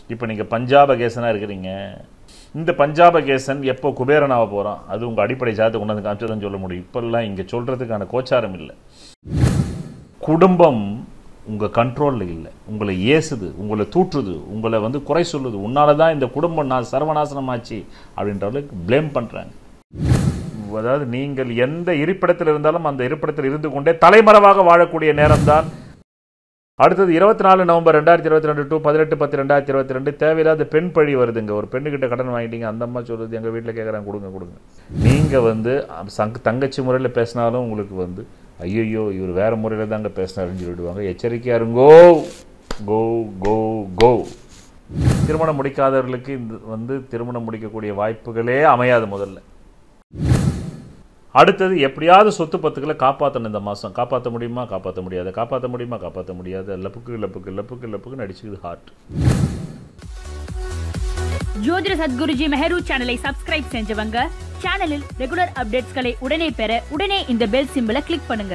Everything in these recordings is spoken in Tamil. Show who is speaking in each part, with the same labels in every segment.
Speaker 1: இப்போ நீங்கள் பஞ்சாபகேசனாக இருக்கிறீங்க இந்த பஞ்சாபகேசன் எப்போ குபேரனாக போகிறான் அது உங்கள் அடிப்படை ஜாதத்தை கொண்டாந்து காமிச்சு தான் சொல்ல முடியும் இப்போல்லாம் இங்கே சொல்கிறதுக்கான கோச்சாரம் இல்லை குடும்பம் உங்கள் கண்ட்ரோலில் இல்லை உங்களை ஏசுது உங்களை தூற்றுது உங்களை வந்து குறை சொல்லுது உன்னால தான் இந்த குடும்பம் நான் சர்வநாசனமாச்சு அப்படின்ற அளவுக்கு ப்ளேம் பண்ணுறாங்க அதாவது நீங்கள் எந்த இருப்பிடத்தில் இருந்தாலும் அந்த இருப்பிடத்தில் இருந்து கொண்டே தலைமறைவாக வாழக்கூடிய நேரம்தான் அடுத்தது இருபத்தி நாலு நவம்பர் ரெண்டாயிரத்தி இருபத்தி ரெண்டு டு பதினெட்டு பத்து ரெண்டாயிரத்தி இருபத்தி ரெண்டு தேவையில்லாத பெண் பழி வருதுங்க ஒரு பெண்ணுக்கிட்ட கடன் வாங்கிட்டீங்க அந்த அம்மா சொல்லுது எங்கள் வீட்டில் கேட்குறாங்க கொடுங்க கொடுங்க நீங்கள் வந்து சங்க தங்கச்சி முறையில் பேசினாலும் உங்களுக்கு வந்து ஐயோ இவர் வேற முறையில் தாங்க பேசினாருன்னு சொல்லிடுவாங்க எச்சரிக்கையா இருங்கோ கோ கோ கோ திருமணம் முடிக்காதவர்களுக்கு இந்த வந்து திருமணம் முடிக்கக்கூடிய வாய்ப்புகளே அமையாது முதல்ல அடுத்தது எப்படியாவது சொத்து பத்துக்களை காப்பாற்றணும் இந்த மாதம் காப்பாற்ற முடியுமா காப்பாற்ற முடியாது காப்பாற்ற முடியுமா காப்பாற்ற முடியாது லப்புக்கு லப்புக்கு லப்புக்கு லப்புக்கு நடிச்சுக்குது ஹார்ட்
Speaker 2: ஜோதிட சத்குருஜி மெஹரு சேனலை சப்ஸ்கிரைப் செஞ்சவங்க சேனலில் ரெகுலர் அப்டேட்ஸ்களை உடனே பெற உடனே இந்த பெல் சிம்பிளை கிளிக் பண்ணுங்க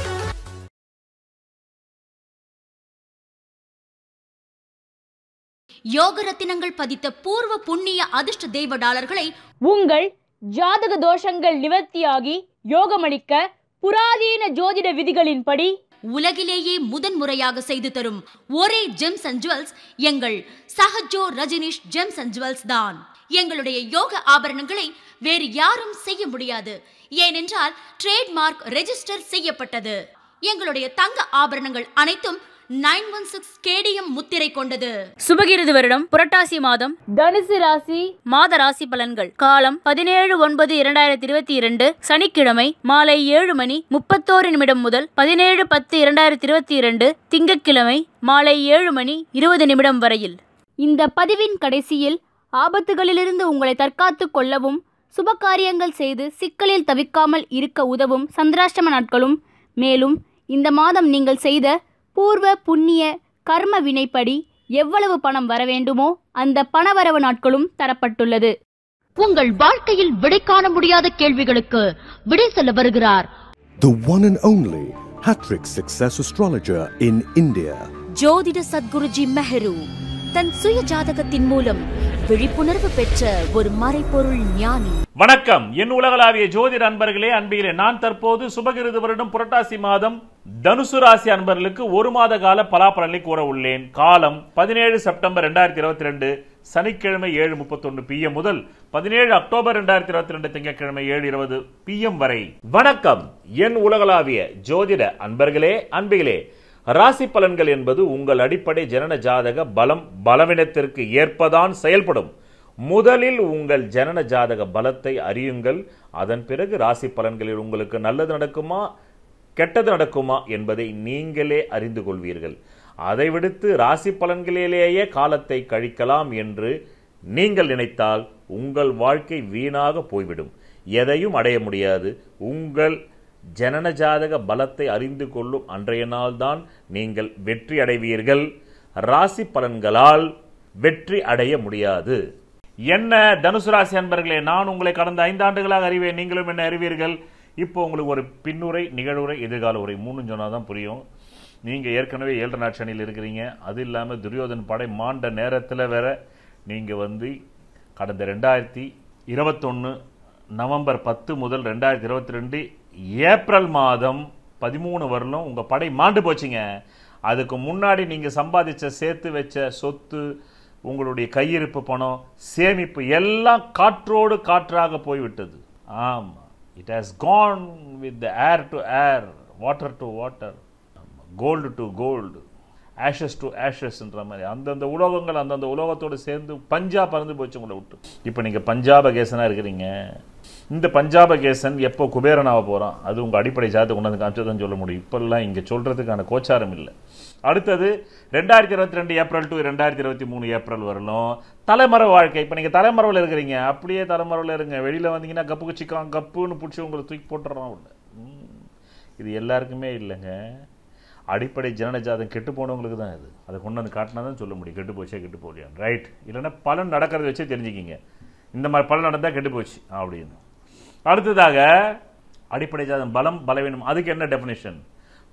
Speaker 3: யோக ரத்தினங்கள் பதித்த பூர்வ புண்ணிய அதிர்ஷ்ட தெய்வ டாலர்களை
Speaker 2: உங்கள் ஜாதக தோஷங்கள் நிவர்த்தியாகி யோகமளிக்க புராதீன ஜோதிட விதிகளின்படி
Speaker 3: உலகிலேயே முதன்முறையாக செய்து தரும் ஒரே ஜெம்ஸ் அண்ட் ஜுவல்ஸ் எங்கள் Sahajo Rajneesh gems and jewels தான் எங்களுடைய யோக ஆபரணங்களை வேறு யாரும் செய்ய முடியாது ஏனென்றால் ட்ரேட்மார்க் ரெஜிஸ்டர் செய்யப்பட்டது எங்களுடைய தங்க ஆபரணங்கள் அனைத்தும் நைன் ஒன் சிக்ஸ் கேடிஎம் முத்திரை கொண்டது
Speaker 2: சுபகிருது வருடம் புரட்டாசி மாதம் தனுசு ராசி மாத ராசி பலன்கள் காலம் பதினேழு ஒன்பது இரண்டாயிரத்தி இருபத்தி இரண்டு சனிக்கிழமை மாலை ஏழு மணி முப்பத்தோரு நிமிடம் முதல் பதினேழு பத்து இரண்டாயிரத்தி இருபத்தி இரண்டு திங்கட்கிழமை மாலை ஏழு மணி இருபது நிமிடம் வரையில் இந்த பதிவின் கடைசியில் ஆபத்துகளிலிருந்து உங்களை தற்காத்துக் கொள்ளவும் சுபகாரியங்கள் செய்து சிக்கலில் தவிக்காமல் இருக்க உதவும் சந்திராஷ்டம நாட்களும் மேலும் இந்த மாதம் நீங்கள் செய்த பூர்வ புண்ணிய கர்ம வினைப்படி எவ்வளவு பணம் வர வேண்டுமோ அந்த பணவரவு நாட்களும் தரப்பட்டுள்ளது
Speaker 3: உங்கள் வாழ்க்கையில் விடை காண முடியாத கேள்விகளுக்கு விடை சொல்ல வருகிறார்
Speaker 4: The one and only Hattrick Success Astrologer in India.
Speaker 3: ஜோதிட சத்குருஜி மெஹரு தன் சுய ஜாதகத்தின் மூலம் விழிப்புணர்வு பெற்ற ஒரு மறைபொருள் ஞானி
Speaker 1: வணக்கம் என் உலகளாவிய ஜோதிட அன்பர்களே அன்பிகளே நான் தற்போது சுபகிருது வருடம் புரட்டாசி மாதம் தனுசு ராசி அன்பர்களுக்கு ஒரு மாத கால பலாபலனை கூற உள்ளேன் காலம் பதினேழு செப்டம்பர் ரெண்டாயிரத்தி இருபத்தி ரெண்டு சனிக்கிழமை ஏழு முப்பத்தொன்னு பிஎம் முதல் பதினேழு அக்டோபர் ரெண்டாயிரத்தி இருபத்தி ரெண்டு திங்கட்கிழமை ஏழு இருபது பிஎம் வரை வணக்கம் என் உலகளாவிய ஜோதிட அன்பர்களே அன்பிகளே ராசி பலன்கள் என்பது உங்கள் அடிப்படை ஜனன ஜாதக பலம் பலவீனத்திற்கு ஏற்பதான் செயல்படும் முதலில் உங்கள் ஜனன ஜாதக பலத்தை அறியுங்கள் அதன் பிறகு ராசி பலன்களில் உங்களுக்கு நல்லது நடக்குமா கெட்டது நடக்குமா என்பதை நீங்களே அறிந்து கொள்வீர்கள் அதை விடுத்து ராசி பலன்களிலேயே காலத்தை கழிக்கலாம் என்று நீங்கள் நினைத்தால் உங்கள் வாழ்க்கை வீணாக போய்விடும் எதையும் அடைய முடியாது உங்கள் ஜனன ஜாதக பலத்தை அறிந்து கொள்ளும் அன்றைய நாள்தான் நீங்கள் வெற்றி அடைவீர்கள் ராசி பலன்களால் வெற்றி அடைய முடியாது என்ன தனுசு ராசி அன்பர்களே நான் உங்களை கடந்த ஐந்தாண்டுகளாக அறிவேன் நீங்களும் என்ன அறிவீர்கள் இப்போ உங்களுக்கு ஒரு பின்னுரை நிகழ்வுரை எதிர்கால உரை மூணு சொன்னால் தான் புரியும் நீங்கள் ஏற்கனவே ஏழரை நாட்சணியில் இருக்கிறீங்க அது இல்லாமல் துரியோதன் படை மாண்ட நேரத்தில் வேற நீங்கள் வந்து கடந்த ரெண்டாயிரத்தி இருபத்தொன்று நவம்பர் பத்து முதல் ரெண்டாயிரத்தி இருபத்தி ரெண்டு ஏப்ரல் மாதம் பதிமூணு வரலும் உங்கள் படை மாண்டு போச்சுங்க அதுக்கு முன்னாடி நீங்கள் சம்பாதிச்ச சேர்த்து வச்ச சொத்து உங்களுடைய கையிருப்பு பணம் சேமிப்பு எல்லாம் காற்றோடு காற்றாக போய்விட்டது ஆமாம் it has gone with the air to air water to water gold to gold ashes to ஆஷஸ்ன்ற மாதிரி அந்தந்த உலோகங்கள் அந்தந்த உலோகத்தோடு சேர்ந்து பஞ்சா பறந்து போச்சு உங்களை விட்டு இப்போ நீங்கள் பஞ்சாபகேசனாக இருக்கிறீங்க இந்த பஞ்சாபகேசன் எப்போ குபேரனாக போகிறான் அது உங்கள் அடிப்படை ஜாதத்தை கொண்டாந்து காமிச்சு தான் சொல்ல முடியும் இப்போல்லாம் இங்கே சொல்கிறதுக்கான கோச்சாரம் இல்லை அடுத்தது ரெண்டாயிரத்தி இருபத்தி ரெண்டு ஏப்ரல் டு ரெண்டாயிரத்தி இருபத்தி மூணு ஏப்ரல் வரலும் தலைமறை வாழ்க்கை இப்போ நீங்கள் தலைமறைவில் இருக்கிறீங்க அப்படியே தலைமறைவில் இருங்க வெளியில் வந்தீங்கன்னா கப்புக்கு சிக்கான் கப்புன்னு பிடிச்சி உங்களை தூக்கி போட்டுறான் உள்ள ம். இது எல்லாருக்குமே இல்லைங்க அடிப்படை ஜனன ஜாதகம் கெட்டு போனவங்களுக்கு தான் இது அதை கொண்டு வந்து காட்டினா தான் சொல்ல முடியும் கெட்டு போச்சே கெட்டு போலியான் ரைட் இல்லைன்னா பலன் நடக்கிறத வச்சே தெரிஞ்சுக்கிங்க இந்த மாதிரி பலன் நடந்தால் கெட்டு போச்சு அப்படின்னு அடுத்ததாக அடிப்படை ஜாதகம் பலம் பலவீனம் அதுக்கு என்ன டெஃபினேஷன்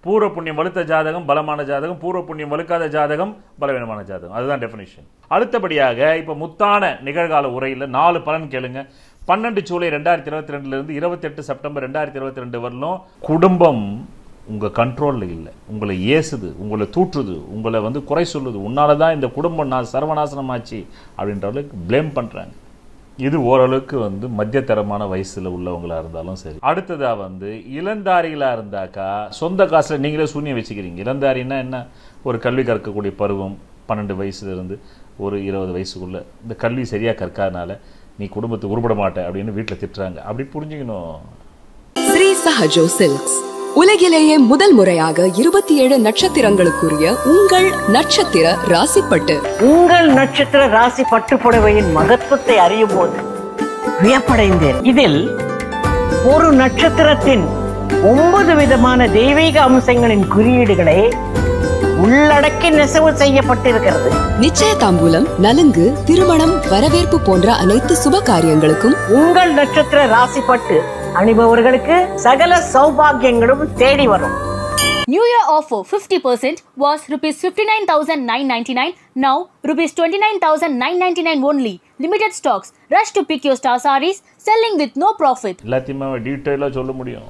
Speaker 1: பூர்வ புண்ணியம் வலுத்த ஜாதகம் பலமான ஜாதகம் பூர்வ புண்ணியம் வலுக்காத ஜாதகம் பலவீனமான ஜாதகம் அதுதான் டெஃபினிஷன் அடுத்தபடியாக இப்போ முத்தான நிகழ்கால உரையில் நாலு பலன் கேளுங்க பன்னெண்டு ஜூலை ரெண்டாயிரத்தி இருபத்தி ரெண்டுலேருந்து இருபத்தெட்டு செப்டம்பர் ரெண்டாயிரத்தி இருபத்தி ரெண்டு வரலும் குடும்பம் உங்கள் கண்ட்ரோலில் இல்லை உங்களை ஏசுது உங்களை தூற்றுது உங்களை வந்து குறை சொல்லுது உன்னால தான் இந்த குடும்பம் நான் சர்வநாசனமாச்சு அப்படின்ற அளவுக்கு ப்ளேம் பண்ணுறாங்க இது ஓரளவுக்கு வந்து மத்தியதரமான வயசுல உள்ளவங்களா இருந்தாலும் சரி அடுத்ததா வந்து இளந்தாரிகளா இருந்தாக்கா சொந்த காசுல நீங்களே சூன்யம் வச்சுக்கிறீங்க இளந்தாரின்னா என்ன ஒரு கல்வி கற்கக்கூடிய பருவம் பன்னெண்டு வயசுல இருந்து ஒரு இருபது வயசுக்குள்ள இந்த கல்வி சரியா கற்காதனால நீ குடும்பத்தை உருப்பட மாட்ட அப்படின்னு வீட்டில் திட்டுறாங்க அப்படி புரிஞ்சுக்கணும்
Speaker 5: ஸ்ரீ சஹஜோ சில்க்ஸ் உலகிலேயே முதல் முறையாக இருபத்தி ஏழு நட்சத்திரங்களுக்குரிய உங்கள் நட்சத்திர ராசிப்பட்டு
Speaker 6: உங்கள் நட்சத்திர ராசி பட்டுப்புடவையின் மகத்துவத்தை அறியும் போது வியப்படைந்தேன் இதில் ஒரு நட்சத்திரத்தின் ஒன்பது விதமான தெய்வீக அம்சங்களின் குறியீடுகளை உள்ளடக்கி நெசவு செய்யப்பட்டிருக்கிறது
Speaker 5: நிச்சய தாம்பூலம் நலுங்கு திருமணம் வரவேற்பு போன்ற அனைத்து சுப காரியங்களுக்கும்
Speaker 6: உங்கள் நட்சத்திர ராசி பட்டு அணிபவர்களுக்கு சகல சௌபாகியங்களும் தேடி வரும்
Speaker 2: New Year offer 50% was rupees 59,999. Now rupees 29,999 only. Limited stocks. Rush to pick your star sarees. Selling with no profit.
Speaker 1: எல்லாத்தையுமே டீட்டெயிலாக சொல்ல முடியும்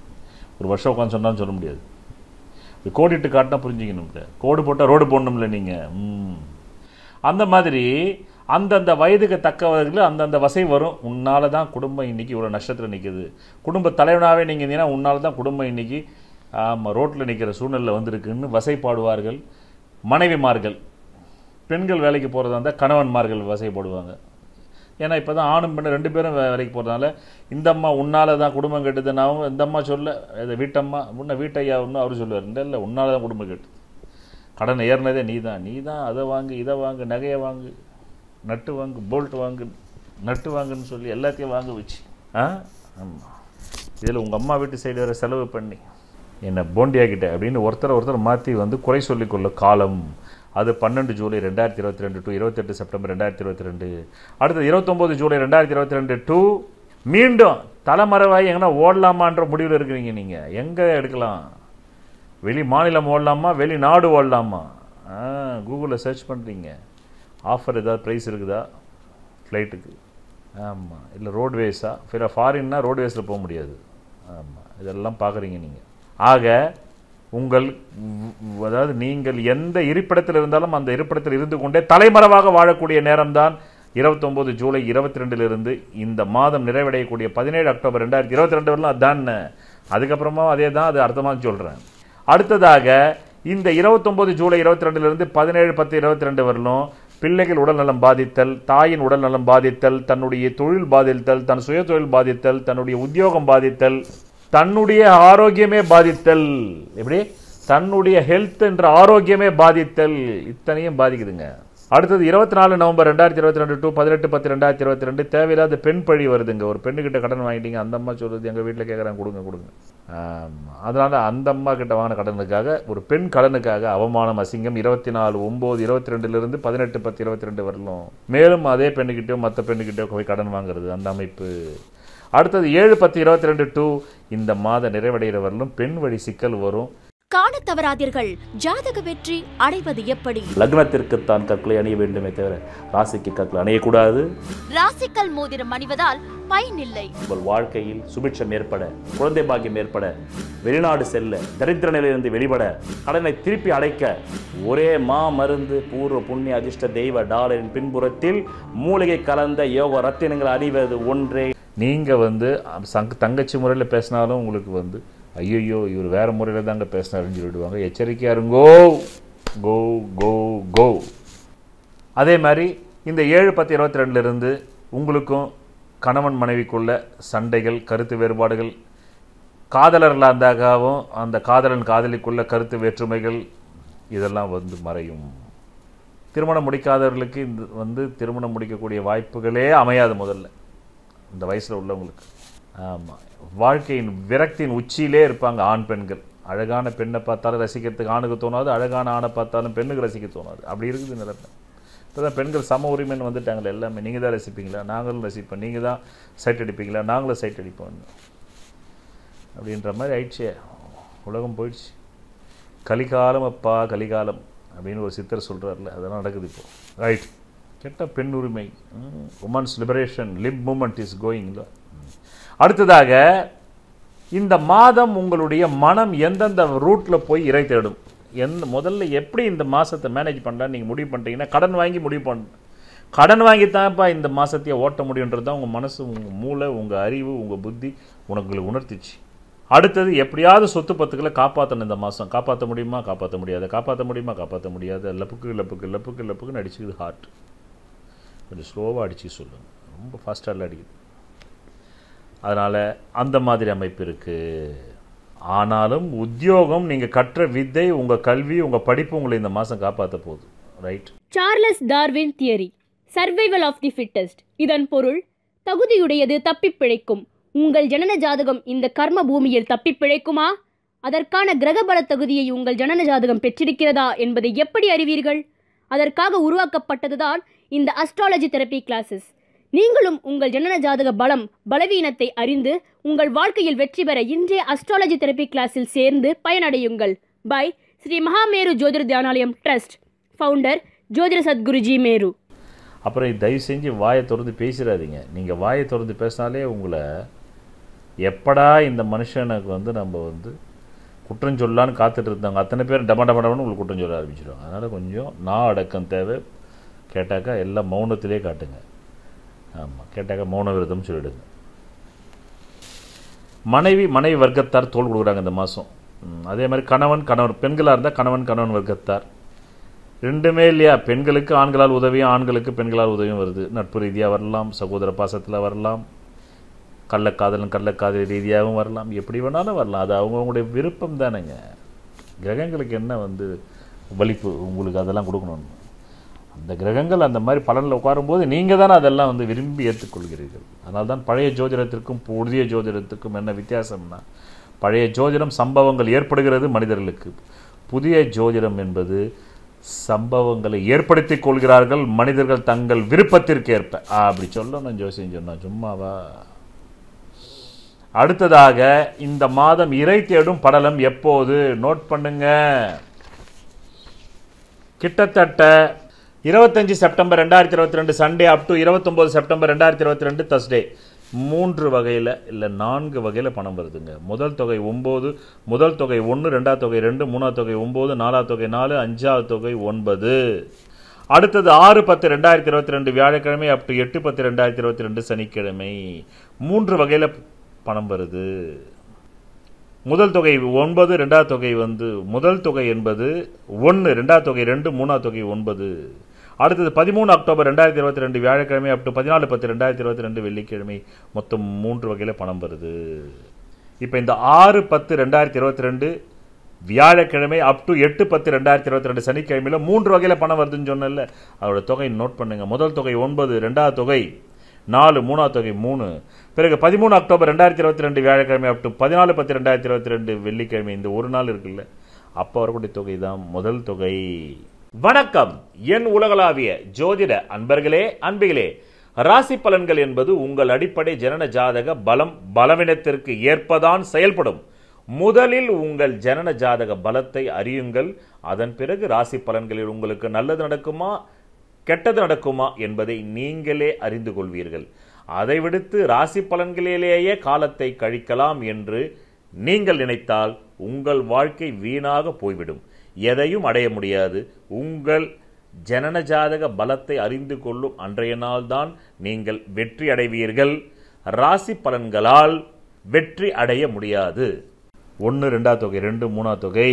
Speaker 1: ஒரு வருஷம் உட்காந்து சொன்னாலும் சொல்ல முடியாது இப்படி கோடிட்டு காட்டினா புரிஞ்சுக்கணும் கோடு போட்டால் ரோடு போடணும்ல நீங்கள் ம் அந்த மாதிரி அந்தந்த வயதுக்கு தக்கவர்கள் அந்தந்த வசை வரும் உன்னால தான் குடும்பம் இன்னைக்கு இவ்வளோ நஷ்டத்தில் நிற்குது குடும்ப தலைவனாகவே நீங்கள் இருந்தீங்கன்னா உன்னால தான் குடும்பம் இன்னைக்கு ஆமாம் ரோட்டில் நிற்கிற சூழ்நிலை வந்திருக்குன்னு வசைப்பாடுவார்கள் மனைவிமார்கள் பெண்கள் வேலைக்கு போகிறதா இருந்தால் கணவன்மார்கள் வசைப்படுவாங்க ஏன்னா இப்போ தான் ஆணும் பெண்ணு ரெண்டு பேரும் வே- வேலைக்கு போகிறதுனால இந்த அம்மா உன்னால தான் குடும்பம் கெட்டுதுன்னாவும் இந்த அம்மா சொல்ல இது வீட்டம்மா முன்ன வீட்டையா ஒன்று அவர் சொல்லுவார் இல்லை இல்லை உன்னால தான் குடும்பம் கெட்டுது கடன் ஏறினதே நீ தான் நீ தான் அதை வாங்கு இதை வாங்கு நகையை வாங்கு நட்டு வாங்கு போல்ட் வாங்கு நட்டு வாங்குன்னு சொல்லி எல்லாத்தையும் வாங்க வச்சு ஆ ஆமாம் இதில் உங்கள் அம்மா வீட்டு சைடு வேறு செலவு பண்ணி என்னை போண்டியாக்கிட்ட அப்படின்னு ஒருத்தர் ஒருத்தர் மாற்றி வந்து குறை சொல்லிக்கொள்ள காலம் அது பன்னெண்டு ஜூலை ரெண்டாயிரத்தி இருபத்தி ரெண்டு டு இருபத்தெட்டு செப்டம்பர் ரெண்டாயிரத்தி இருபத்தி ரெண்டு அடுத்தது இருபத்தொம்போது ஜூலை ரெண்டாயிரத்தி இருபத்தி ரெண்டு டு மீண்டும் தலைமறைவாகி எங்கன்னா ஓடலாமான்ற முடிவில் இருக்கிறீங்க நீங்கள் எங்கே எடுக்கலாம் வெளி மாநிலம் ஓடலாமா வெளிநாடு ஓடலாமா ஆ கூகுளில் சர்ச் பண்ணுறீங்க ஆஃபர் ஏதாவது ப்ரைஸ் இருக்குதா ஃப்ளைட்டுக்கு ஆமாம் இல்லை ரோட்வேஸா ஃபிர ஃபாரின்னா ரோட்வேஸில் போக முடியாது ஆமாம் இதெல்லாம் பார்க்குறீங்க நீங்கள் ஆக உங்கள் வ்- அதாவது நீங்கள் எந்த இருப்பிடத்தில் இருந்தாலும் அந்த இருப்பிடத்தில் இருந்து கொண்டே தலைமறைவாக வாழக்கூடிய நேரம்தான் இருபத்தொம்போது ஜூலை இருபத்தி ரெண்டிலிருந்து இந்த மாதம் நிறைவடையக்கூடிய பதினேழு அக்டோபர் ரெண்டாயிரத்தி இருபத்தி ரெண்டு வரலாம் அதான் அதுக்கப்புறமா அதே தான் அது அர்த்தமாக சொல்கிறேன் அடுத்ததாக இந்த இருபத்தொம்போது ஜூலை இருபத்தி ரெண்டிலிருந்து பதினேழு பத்து இருபத்தி ரெண்டு வரலும் பிள்ளைகள் உடல்நலம் பாதித்தல் தாயின் உடல்நலம் பாதித்தல் தன்னுடைய தொழில் பாதித்தல் தன் சுய தொழில் பாதித்தல் தன்னுடைய உத்தியோகம் பாதித்தல் தன்னுடைய ஆரோக்கியமே பாதித்தல் எப்படி தன்னுடைய ஹெல்த் என்ற ஆரோக்கியமே பாதித்தல் இத்தனையும் பாதிக்குதுங்க அடுத்தது இருபத்தி நாலு நவம்பர் ரெண்டாயிரத்தி இருபத்தி ரெண்டு டு பதினெட்டு பத்து ரெண்டாயிரத்தி இருபத்தி ரெண்டு தேவையில்லாத பெண் பழி வருதுங்க ஒரு பெண்ணுக்கிட்ட கடன் வாங்கிட்டீங்க அந்த அம்மா சொல்லுது எங்கள் வீட்டில் கேட்குறாங்க கொடுங்க கொடுங்க ஆமா. அதனால அந்த அம்மா கிட்ட வாங்கின கடனுக்காக ஒரு பெண் கடனுக்காக அவமானம் அசிங்கம் இருபத்தி நாலு ஒம்பது இருபத்தி ரெண்டுலேருந்து பதினெட்டு பத்து இருபத்தி ரெண்டு வரலும் மேலும் அதே பெண்ணுக்கிட்டயோ மற்ற பெண்ணுக்கிட்டயோ போய் கடன் வாங்குறது அந்த அமைப்பு அடுத்தது ஏழு பத்து இருபத்தி ரெண்டு டு இந்த மாத நிறைவடைகிற வரலும் பெண் வழி சிக்கல் வரும்
Speaker 3: காண தவறாதீர்கள் ஜாதக வெற்றி அடைவது எப்படி
Speaker 1: லக்னத்திற்குத்தான் கற்களை அணிய வேண்டுமே தவிர ராசிக்கு கற்கள் அணியக்கூடாது
Speaker 3: ராசிக்கல் மோதிரம் அணிவதால் பயனில்லை
Speaker 1: உங்கள் வாழ்க்கையில் சுபிட்சம் ஏற்பட குழந்தை பாக்கியம் ஏற்பட வெளிநாடு செல்ல தரித்திர நிலையிலிருந்து வெளிப்பட கடனை திருப்பி அடைக்க ஒரே மா மருந்து பூர்வ புண்ணிய அதிர்ஷ்ட தெய்வ டாலரின் பின்புறத்தில் மூலிகை கலந்த யோக ரத்தினங்கள் அணிவது ஒன்றே நீங்க வந்து சங்க தங்கச்சி முறையில் பேசினாலும் உங்களுக்கு வந்து ஐயோ இவர் வேற முறையில் தாங்க பேசினாருன்னு சொல்லிடுவாங்க எச்சரிக்கையா இருங்கோ கோ கோ கோ அதே மாதிரி இந்த ஏழு பத்து இருபத்தி ரெண்டுலேருந்து உங்களுக்கும் கணவன் மனைவிக்குள்ள சண்டைகள் கருத்து வேறுபாடுகள் காதலர்களாக இருந்தாகவும் அந்த காதலன் காதலிக்குள்ள கருத்து வேற்றுமைகள் இதெல்லாம் வந்து மறையும் திருமணம் முடிக்காதவர்களுக்கு இந்த வந்து திருமணம் முடிக்கக்கூடிய வாய்ப்புகளே அமையாது முதல்ல இந்த வயசில் உள்ளவங்களுக்கு ஆமாம் வாழ்க்கையின் விரக்தியின் உச்சியிலே இருப்பாங்க ஆண் பெண்கள் அழகான பெண்ணை பார்த்தாலும் ரசிக்கிறதுக்கு ஆணுக்கு தோணாது அழகான ஆணை பார்த்தாலும் பெண்ணுக்கு ரசிக்க தோணாது அப்படி இருக்குது நிலைமை இப்போ தான் பெண்கள் சம உரிமைன்னு வந்துட்டாங்களே எல்லாமே நீங்கள் தான் ரசிப்பீங்களா நாங்களும் ரசிப்போம் நீங்கள் தான் சைட் அடிப்பீங்களா நாங்களும் சைட் அடிப்போம் அப்படின்ற மாதிரி ஆயிடுச்சே உலகம் போயிடுச்சு கலிகாலம் அப்பா கலிகாலம் அப்படின்னு ஒரு சித்தர் சொல்கிறார்ல அதெல்லாம் நடக்குது இப்போ ரைட் கெட்ட பெண் உரிமை women's liberation lib movement is கோயிங்ல அடுத்ததாக இந்த மாதம் உங்களுடைய மனம் எந்தெந்த ரூட்டில் போய் இறை தேடும் எந்த முதல்ல எப்படி இந்த மாதத்தை மேனேஜ் பண்ணலாம் நீங்கள் முடிவு பண்ணிட்டீங்கன்னா கடன் வாங்கி முடிவு பண்ண கடன் வாங்கி தான்ப்பா இந்த மாதத்தையே ஓட்ட முடியுன்றது தான் உங்கள் மனசு உங்கள் மூளை உங்கள் அறிவு உங்கள் புத்தி உனக்கு உணர்த்திச்சு அடுத்தது எப்படியாவது சொத்து பத்துக்களை காப்பாற்றணும் இந்த மாதம் காப்பாற்ற முடியுமா காப்பாற்ற முடியாது காப்பாற்ற முடியுமா காப்பாற்ற முடியாது லப்புக்கு லப்புக்கு லப்புக்கு லப்புக்குன்னு அடிச்சுக்குது ஹார்ட் கொஞ்சம் ஸ்லோவாக அடிச்சு சொல்லுங்க ரொம்ப ஃபாஸ்ட்டாக அடிக்குது அதனால் அந்த மாதிரி அமைப்பு இருக்குது ஆனாலும் உத்தியோகம் நீங்கள் கற்ற வித்தை உங்கள் கல்வி உங்கள் படிப்பு உங்களை இந்த மாதம் காப்பாற்ற போகுது right
Speaker 2: Charles Darwin theory survival of the fittest இதன் பொருள் தகுதியுடையது தப்பிப் பிழைக்கும் உங்கள் ஜனன ஜாதகம் இந்த கர்ம பூமியில் தப்பிப் பிழைக்குமா அதற்கான கிரகபல தகுதியை உங்கள் ஜனன ஜாதகம் பெற்றிருக்கிறதா என்பதை எப்படி அறிவீர்கள் அதற்காக உருவாக்கப்பட்டதுதான் இந்த அஸ்ட்ராலஜி தெரப்பி கிளாஸஸ் நீங்களும் உங்கள் ஜனன ஜாதக பலம் பலவீனத்தை அறிந்து உங்கள் வாழ்க்கையில் வெற்றி பெற இன்றைய அஸ்ட்ராலஜி தெரப்பி கிளாஸில் சேர்ந்து பயனடையுங்கள் by Sri Mahameru Jyothir Dhyanalayam trust founder ஜோதிட சத்குருஜி மேரு
Speaker 1: அப்புறம் தயவு செஞ்சு வாயை திறந்து பேசிடாதீங்க நீங்கள் வாயை திறந்து பேசினாலே உங்களை எப்படா இந்த மனுஷனுக்கு வந்து நம்ம வந்து குற்றம் சொல்லலான்னு காத்துட்டு இருந்தாங்க அத்தனை பேர் டப டப டபன்னு உங்களுக்கு குற்றம் சொல்ல ஆரம்பிச்சிடும் அதனால் கொஞ்சம் நான் அடக்கம் தேவை கேட்டாக்கா எல்லாம் மௌனத்திலே காட்டுங்க ஆமாம் கேட்டாக்கா மௌன விரதம் சொல்லிடுங்க மனைவி மனைவி வர்க்கத்தார் தோல் கொடுக்குறாங்க இந்த மாதம் அதே மாதிரி கணவன் கணவன் பெண்களாக இருந்தால் கணவன் கணவன் வர்க்கத்தார் ரெண்டுமே இல்லையா பெண்களுக்கு ஆண்களால் உதவியும் ஆண்களுக்கு பெண்களால் உதவியும் வருது நட்பு ரீதியாக வரலாம் சகோதர பாசத்தில் வரலாம் கள்ளக்காதலன் கள்ளக்காதல் ரீதியாகவும் வரலாம் எப்படி வேணாலும் வரலாம் அது அவங்கவுங்களுடைய விருப்பம் தானேங்க கிரகங்களுக்கு என்ன வந்து வலிப்பு உங்களுக்கு அதெல்லாம் கொடுக்கணும் அந்த கிரகங்கள் அந்த மாதிரி பலனில் உட்காரும்போது நீங்கள் தானே அதெல்லாம் வந்து விரும்பி ஏற்றுக்கொள்கிறீர்கள் அதனால தான் பழைய ஜோதிடத்திற்கும் புதிய ஜோதிடத்திற்கும் என்ன வித்தியாசம்னா பழைய ஜோதிடம் சம்பவங்கள் ஏற்படுகிறது மனிதர்களுக்கு புதிய ஜோதிடம் என்பது சம்பவங்களை ஏற்படுத்திக் கொள்கிறார்கள் மனிதர்கள் தங்கள் விருப்பத்திற்கேற்ப ஆ, அப்படி சொல்லணும் ஜோசியம் சொன்னா சும்மாவா அடுத்ததாக இந்த மாதம் இறை தேடும் படலம் எப்போது நோட் பண்ணுங்க கிட்டத்தட்ட இருபத்தஞ்சு செப்டம்பர் ரெண்டாயிரத்தி இருபத்தி ரெண்டு சண்டே அப் டு இருபத்தொம்போது செப்டம்பர் ரெண்டாயிரத்தி இருபத்தி ரெண்டு தஸ்டே மூன்று வகையில் இல்லை நான்கு வகையில் பணம் வருதுங்க முதல் தொகை ஒம்பது முதல் தொகை ஒன்று ரெண்டாவது தொகை ரெண்டு மூணாவது தொகை ஒம்பது நாலாவது தொகை நாலு அஞ்சாவது தொகை ஒன்பது அடுத்தது ஆறு பத்து ரெண்டாயிரத்தி இருபத்தி ரெண்டு வியாழக்கிழமை அப் டு எட்டு பத்து ரெண்டாயிரத்தி இருபத்தி ரெண்டு சனிக்கிழமை மூன்று வகையில் பணம் வருது முதல் தொகை ஒன்பது ரெண்டாவது தொகை வந்து முதல் தொகை என்பது ஒன்று ரெண்டாவது தொகை ரெண்டு மூணாவது தொகை ஒன்பது அடுத்தது பதிமூணு அக்டோபர் ரெண்டாயிரத்தி இருபத்தி ரெண்டு வியாழக்கிழமை அப் டு பதினாலு பத்து ரெண்டாயிரத்தி இருபத்தி ரெண்டு வெள்ளிக்கிழமை மொத்தம் மூன்று வகையில் பணம் வருது இப்போ இந்த ஆறு பத்து ரெண்டாயிரத்தி இருபத்தி ரெண்டு வியாழக்கிழமை அப் டு எட்டு பத்து ரெண்டாயிரத்தி இருபத்தி ரெண்டு சனிக்கிழமையில மூன்று வகையில் பணம் வருதுன்னு சொன்னேன்ல அதோட தொகை நோட் பண்ணுங்க முதல் தொகை ஒன்பது ரெண்டாவது தொகை நாலு மூணாவது தொகை மூணு பிறகு பதிமூணு அக்டோபர் ரெண்டாயிரத்தி இருபத்தி ரெண்டு வியாழக்கிழமை அப் டு பதினாலு பத்து ரெண்டாயிரத்தி இருபத்தி ரெண்டு வெள்ளிக்கிழமை இந்த ஒரு நாள் இருக்குல்ல அப்போ வரக்கூடிய தொகை தான் முதல் தொகை வணக்கம் என் உலகளாவிய ஜோதிட அன்பர்களே அன்பிகளே ராசி பலன்கள் என்பது உங்கள் அடிப்படை ஜனன ஜாதக பலம் பலவீனத்திற்கு ஏற்பதான் செயல்படும் முதலில் உங்கள் ஜனன ஜாதக பலத்தை அறியுங்கள் அதன் பிறகு ராசி பலன்களில் உங்களுக்கு நல்லது நடக்குமா கெட்டது நடக்குமா என்பதை நீங்களே அறிந்து கொள்வீர்கள் அதை விடுத்து ராசி பலன்களிலேயே காலத்தை கழிக்கலாம் என்று நீங்கள் நினைத்தால் உங்கள் வாழ்க்கை வீணாக போய்விடும் எதையும் அடைய முடியாது உங்கள் ஜனன ஜாதக பலத்தை அறிந்து கொள்ளும் அன்றைய நாள்தான் நீங்கள் வெற்றி அடைவீர்கள் ராசி பலன்களால் வெற்றி அடைய முடியாது ஒன்று ரெண்டாவது தொகை ரெண்டு மூணாவது தொகை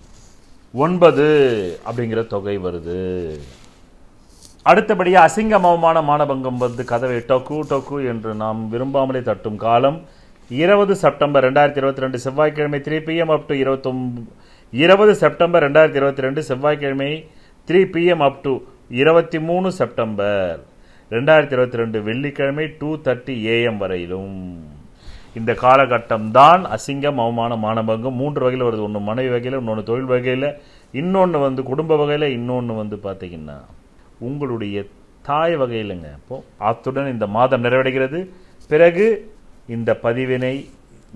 Speaker 1: ஒன்பது அப்படிங்கிற தொகை வருது அடுத்தபடியாக அசிங்கம் அவமான மானபங்கம் வந்து கதவை டொக்கு டொக்கு என்று நாம் விரும்பாமலே தட்டும் காலம் இருபது செப்டம்பர் ரெண்டாயிரத்தி இருபத்தி ரெண்டு செவ்வாய்க்கிழமை த்ரீ பிஎம் அப் டு இருபத்தொம் இருபது செப்டம்பர் ரெண்டாயிரத்தி இருபத்தி ரெண்டு செவ்வாய்க்கிழமை த்ரீ பிஎம் அப் டு இருபத்தி மூணு செப்டம்பர் ரெண்டாயிரத்தி இருபத்தி ரெண்டு வெள்ளிக்கிழமை டூ தேர்ட்டி ஏஎம் வரையிலும் இந்த காலகட்டம் தான் அசிங்கம் அவமானம் மானபங்கம் மூன்று வகையில் வருது ஒன்று மனைவி வகையில் இன்னொன்று தொழில் வகையில் இன்னொன்று வந்து குடும்ப வகையில் இன்னொன்று வந்து பார்த்தீங்கன்னா உங்களுடைய தாய் வகையிலுங்க அப்போ அத்துடன் இந்த மாதம் நிறைவடைகிறது பிறகு இந்த பதிவினை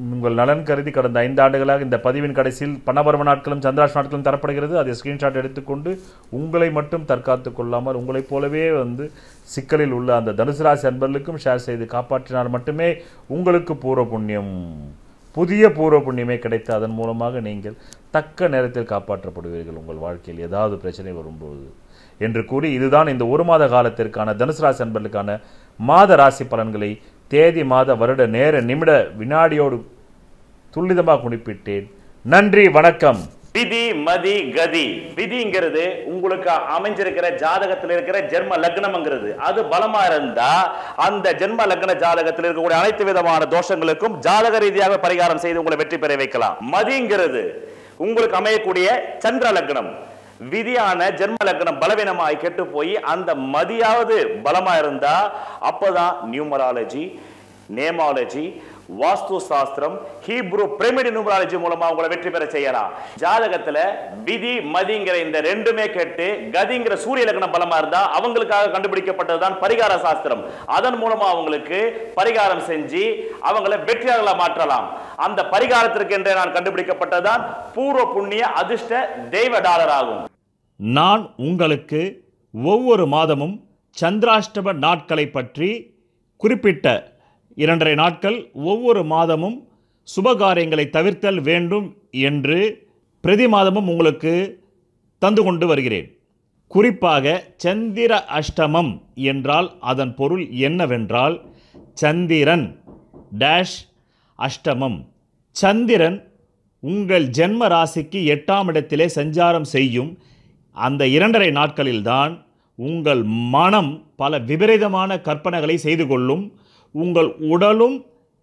Speaker 1: உங்கள் நலன் கருதி கடந்த ஐந்து ஆண்டுகளாக இந்த பதிவின் கடைசியில் பணபரம நாட்களும் சந்திராஷ் நாட்களும் தரப்படுகிறது அதை ஸ்கிரீன்ஷாட் எடுத்துக்கொண்டு உங்களை மட்டும் தற்காத்து கொள்ளாமல் உங்களைப் போலவே வந்து சிக்கலில் உள்ள அந்த தனுசு ராசி அன்பர்களுக்கும் ஷேர் செய்து காப்பாற்றினால் மட்டுமே உங்களுக்கு பூர்வ புண்ணியம் புதிய பூர்வ புண்ணியமே கிடைத்து அதன் மூலமாக நீங்கள் தக்க நேரத்தில் காப்பாற்றப்படுவீர்கள் உங்கள் வாழ்க்கையில் ஏதாவது பிரச்சனை வரும்போது என்று கூறி இதுதான் இந்த ஒரு மாத காலத்திற்கான தனுசு ராசி அன்பர்களுக்கான மாத ராசி பலன்களை தேதி மாத வருட நேர நிமிட வினாடியோடு துல்லிதமாக குறிப்பிட்டேன் நன்றி வணக்கம் விதி மதி கதி விதிங்கிறது உங்களுக்கு அமைஞ்சிருக்கிற ஜாதகத்தில் இருக்கிற ஜென்ம லக்னம்ங்கிறது அது பலமா இருந்தா அந்த ஜென்ம லக்ன ஜாதகத்தில் இருக்கக்கூடிய அனைத்து விதமான தோஷங்களுக்கும் ஜாதக ரீதியாக பரிகாரம் செய்து உங்களை வெற்றி பெற வைக்கலாம் மதிங்கிறது உங்களுக்கு அமையக்கூடிய சந்திர லக்னம் விதியான ஜென்ம லக்னம் பலவீனமாய் கெட்டு போய் அந்த மதியாவது பலமா இருந்தா அப்பதான் நியூமராலஜி நேமாலஜி வாஸ்து சாஸ்திரம் ஹீப்ரு பிரமிடு நியூமராலஜி மூலமா உங்களை வெற்றி பெற செய்யலாம் ஜாதகத்துல விதி மதிங்கிற இந்த ரெண்டுமே கேட்டு கதிங்கிற சூரிய லக்னம் பலமா இருந்தா அவங்களுக்காக கண்டுபிடிக்கப்பட்டதுதான் பரிகார சாஸ்திரம் அதன் மூலமா அவங்களுக்கு பரிகாரம் செஞ்சு அவங்கள வெற்றியாளர்களா மாற்றலாம் அந்த பரிகாரத்திற்கு என்றே நான் கண்டுபிடிக்கப்பட்டதுதான் பூர்வ புண்ணிய அதிர்ஷ்ட தெய்வ டாலர் ஆகும் நான் உங்களுக்கு ஒவ்வொரு மாதமும் சந்திராஷ்டம நாட்களை பற்றி குறிப்பிட்ட இரண்டரை நாட்கள் ஒவ்வொரு மாதமும் சுபகாரியங்களை தவிர்த்தல் வேண்டும் என்று பிரதி மாதமும் உங்களுக்கு தந்து கொண்டு வருகிறேன் குறிப்பாக சந்திர அஷ்டமம் என்றால் அதன் பொருள் என்னவென்றால் சந்திரன் டேஷ் அஷ்டமம் சந்திரன் உங்கள் ஜென்ம ராசிக்கு எட்டாம் இடத்திலே சஞ்சாரம் செய்யும் அந்த இரண்டரை நாட்களில்தான் உங்கள் மனம் பல விபரீதமான கற்பனைகளை செய்து கொள்ளும் உங்கள் உடலும்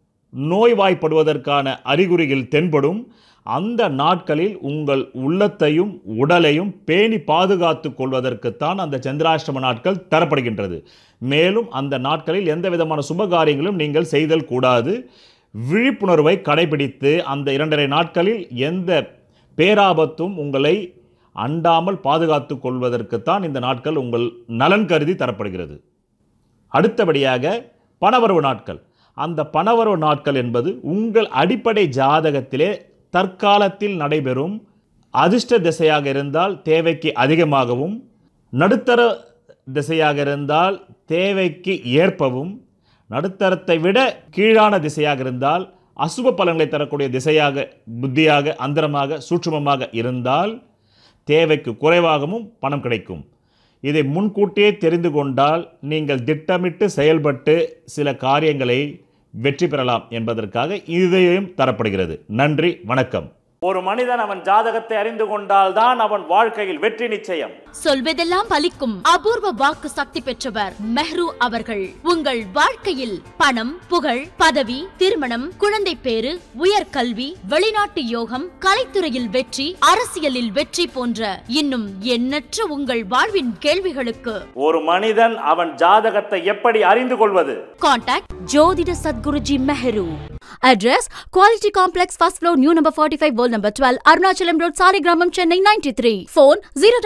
Speaker 1: நோய்வாய்ப்படுவதற்கான அறிகுறிகள் தென்படும் அந்த நாட்களில் உங்கள் உள்ளத்தையும் உடலையும் பேணி பாதுகாத்து கொள்வதற்குத்தான் அந்த சந்திராஷ்டம நாட்கள் தரப்படுகின்றது மேலும் அந்த நாட்களில் எந்த விதமான சுபகாரியங்களும் நீங்கள் செய்தல் கூடாது விழிப்புணர்வை கடைபிடித்து அந்த இரண்டரை நாட்களில் எந்த பேராபத்தும் உங்களை அண்டாமல் பாதுகாத்து கொள்வதற்குத்தான் இந்த நாட்கள் உங்கள் நலன் கருதி தரப்படுகிறது அடுத்தபடியாக பணவரவு நாட்கள் அந்த பணவரவு நாட்கள் என்பது உங்கள் அடிப்படை ஜாதகத்திலே தற்காலத்தில் நடைபெறும் அதிர்ஷ்ட திசையாக இருந்தால் தேவைக்கு அதிகமாகவும் நடுத்தர திசையாக இருந்தால் தேவைக்கு ஏற்பவும் நடுத்தரத்தை விட கீழான திசையாக இருந்தால் அசுப பலன்களை தரக்கூடிய திசையாக புத்தியாக அந்தரமாக சூட்சுமமாக இருந்தால் தேவைக்கு குறைவாகவும் பணம் கிடைக்கும் இதை முன்கூட்டியே தெரிந்து கொண்டால் நீங்கள் திட்டமிட்டு செயல்பட்டு சில காரியங்களை வெற்றி பெறலாம் என்பதற்காக இதையும் தரப்படுகிறது நன்றி வணக்கம் ஒரு மனிதன் அவன் ஜாதகத்தை அறிந்து கொண்டால் தான் அவன் வாழ்க்கையில் வெற்றி நிச்சயம்
Speaker 3: சொல்வதெல்லாம் பலிக்கும் அபூர்வ வாக்கு சக்தி பெற்றவர் மெஹ்ரு அவர்கள் உங்கள் வாழ்க்கையில் பணம் புகழ் பதவி திருமணம் குழந்தை பேரு உயர்கல்வி வெளிநாட்டு யோகம் கலைத்துறையில் வெற்றி அரசியலில் வெற்றி போன்ற இன்னும் எண்ணற்ற உங்கள் வாழ்வின் கேள்விகளுக்கு
Speaker 1: ஒரு மனிதன் அவன் ஜாதகத்தை எப்படி அறிந்து கொள்வது
Speaker 3: Contact Jodhida Sadguruji Meheru. Address Quality Complex First Floor New Number 45 Wall Number 12 Arunachalam Road Saligramam Chennai 93 Phone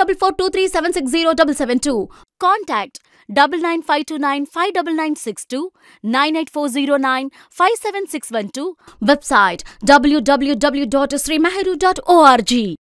Speaker 3: 0442376072 Contact double nine five two nine five double nine six two nine eight four zero nine five seven six one two Website www.srimeheru.org